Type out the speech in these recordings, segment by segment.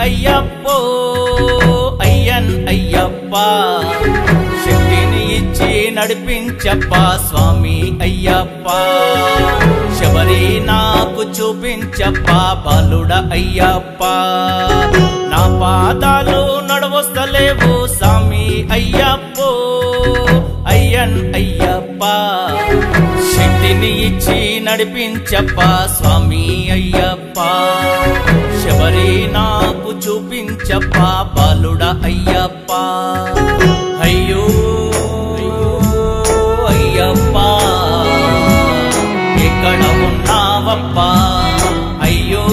అయ్యప్పో అయ్యన్ అయ్యప్ప శక్తిని ఇచ్చి నడిపించప్ప స్వామి అయ్యప్ప శబరి నాకు చూపించప్ప బాలుడ అయ్యప్ప నా పాదాలు నడవస్తలేవు స్వామి అయ్యప్పో అయ్యన్ అయ్యప్ప శక్తిని ఇచ్చి నడిపించప్ప స్వామి అయ్యప్ప శబరి నాకు చూపించప్ప బాలుడ అయ్యప్ప అయ్యో అయ్యప్ప ఎక్కడ ఉన్నావప్ప అయ్యో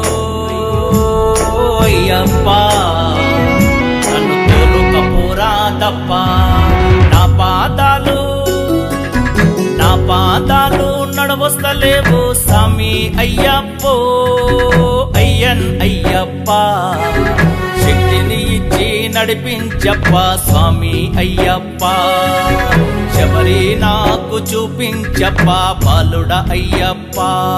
అయ్యప్ప నన్ను తోలుకపోరా తప్ప నా పాదాలు నా పాదాలు నడవస్తలేవు స్వామి అయ్యప్పో అయ్యన్ అయ్యప్ప శక్తిని ఇచ్చి నడిపించప్ప స్వామి అయ్యప్ప శబరి నాకు చూపించప్ప బాలుడ అయ్యప్ప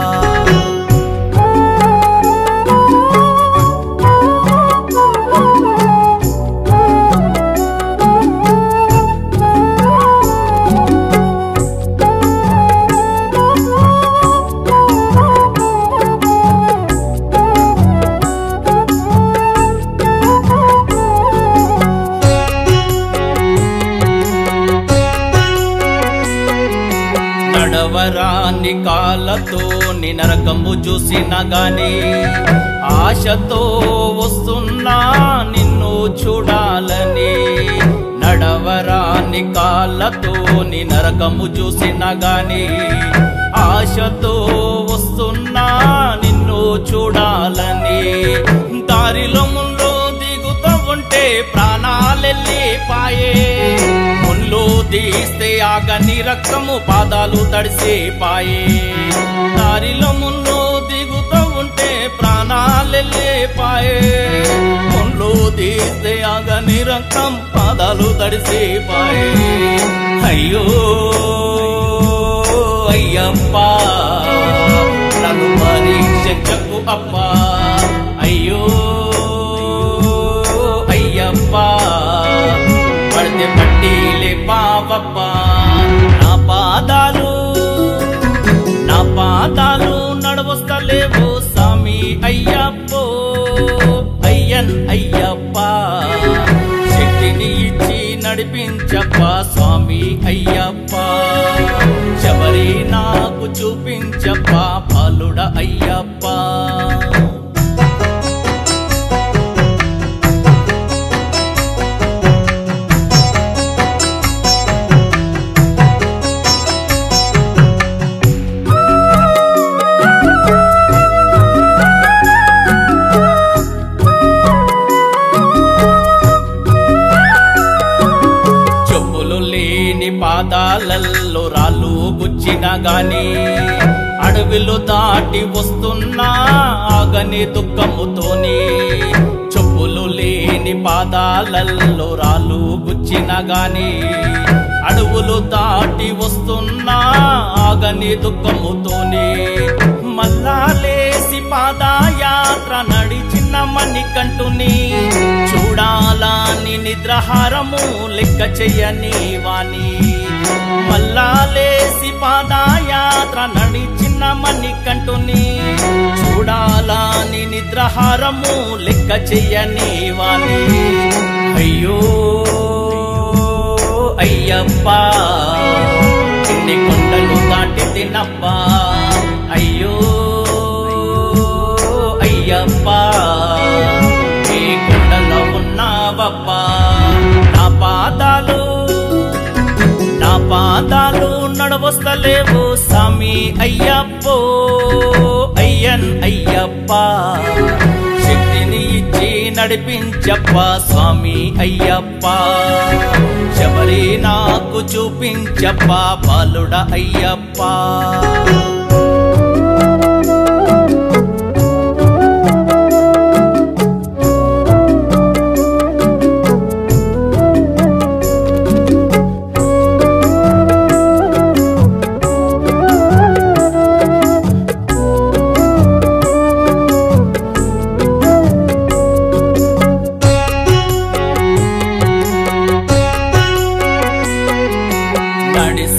నడవరాని కాళ్ళతో ని నరకము చూసిన గాని ఆశతో వస్తున్నా నిన్ను చూడాలని నడవరాని కాళ్ళతో ని నరకము చూసిన గాని ఆశతో వస్తున్నా నిన్ను చూడాలని దారిలో ముందు దిగుతూ ఉంటే ప్రాణాలెళ్ళి పాయే ముళ్ళు తీస్తే ఆగని రక్తము పాదాలు తడిసి పాయే దారిలో ముళ్ళు దిగుతూ ఉంటే ప్రాణాలెళ్ళి పాయే ముళ్ళు తీస్తే ఆగని రక్తం పాదాలు తడిసి పాయే అయ్యో అయ్యప్ప నన్ను పరీక్షకు అప్ప అయ్యో అయ్యప్ప పడితే పట్టీలే పావప్ప నా పాదాలు నా పాదాలు నడవస్తలేవు స్వామి అయ్యప్పో అయ్యన్ అయ్యప్ప శక్తిని ఇచ్చి నడిపించప్ప స్వామి అయ్యప్ప శబరి నాకు చూపించప్ప బాలుడ అయ్యప్ప చెప్పులు లేని పాదాలల్లో రాళ్ళు గుచ్చిన గాని అడవిలో దాటి వస్తున్నా ఆగని దుఃఖముతోని చెప్పులు లేని పాదాలల్లో రాళ్ళు గుచ్చిన గాని అడవులు దాటి వస్తున్నా ఆగని దుఃఖముతోని మల్లా లేసి పాదయాత్ర నడిచిన మణికంటుని చూడాలని నిద్రహారము లెక్క చెయ్యని వాణి మల్లా లేసి పాదయాత్ర నడిచిన మణికంటుని చూడాలని నిద్రహారము లెక్క చెయ్యని వాణి అయ్యో అయ్యప్ప ఇన్ని కొండలు దాటి తినప్ప అయ్యో అయ్యప్ప ఈ కొండలో ఉన్నావప్ప నా పాదాలు నా పాదాలు నడవస్తలేవు స్వామి అయ్యప్పో అయ్యన్ అయ్యప్ప శక్తిని ఇచ్చి నడిపించప్ప స్వామి అయ్యప్ప శబరి నాకు చూపించప్ప బాలుడ అయ్యప్ప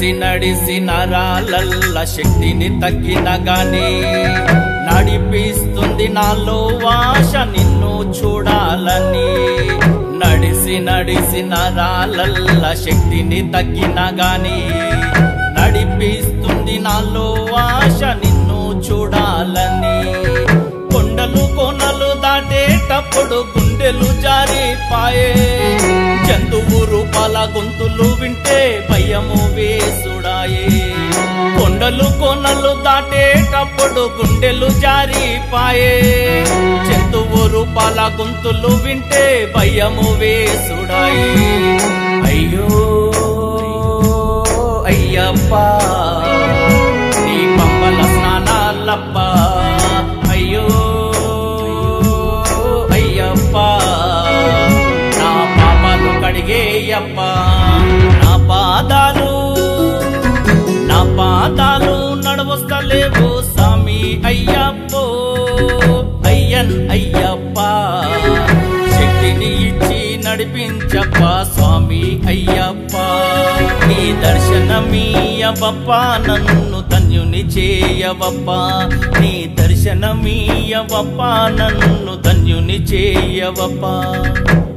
నడిసి నడిసి నరాలల్ల శక్తిని తగ్గిన గాని నడిపిస్తుంది నాలో వాష నిన్ను చూడాలని నడిసి నడిసి నరాలల్ల శక్తిని తగ్గిన గాని నడిపిస్తుంది నాలో వాష నిన్ను చూడాలని కొండలు కోనలు దాటేటప్పుడు గుండెలు జారిపాయే జంతువు రూపాల గొంతులు వింటే భయము వేసుడాయే కొండలు కోనలు దాటేటప్పుడు గుండెలు జారిపాయే జంతువు రూపాల గొంతులు వింటే భయము వేసుడాయి అయ్యో అయ్యప్పా నీ పంపల స్నానాలప్ప అయ్యో అయ్యప్పా నా పాపాలు కడిగేయప్ప నా పాదాలు నా పాదాలు నడవస్తలేవు స్వామి అయ్యప్పో అయ్యన్ అయ్యప్ప శక్తిని ఇచ్చి నడిపించప్ప స్వామి అయ్యప్ప నీ దర్శనమీయవప్ప నన్ను ధన్యుని చేయవప్ప నీ దర్శనమీయవప్ప నన్ను ధన్యుని చేయవప్ప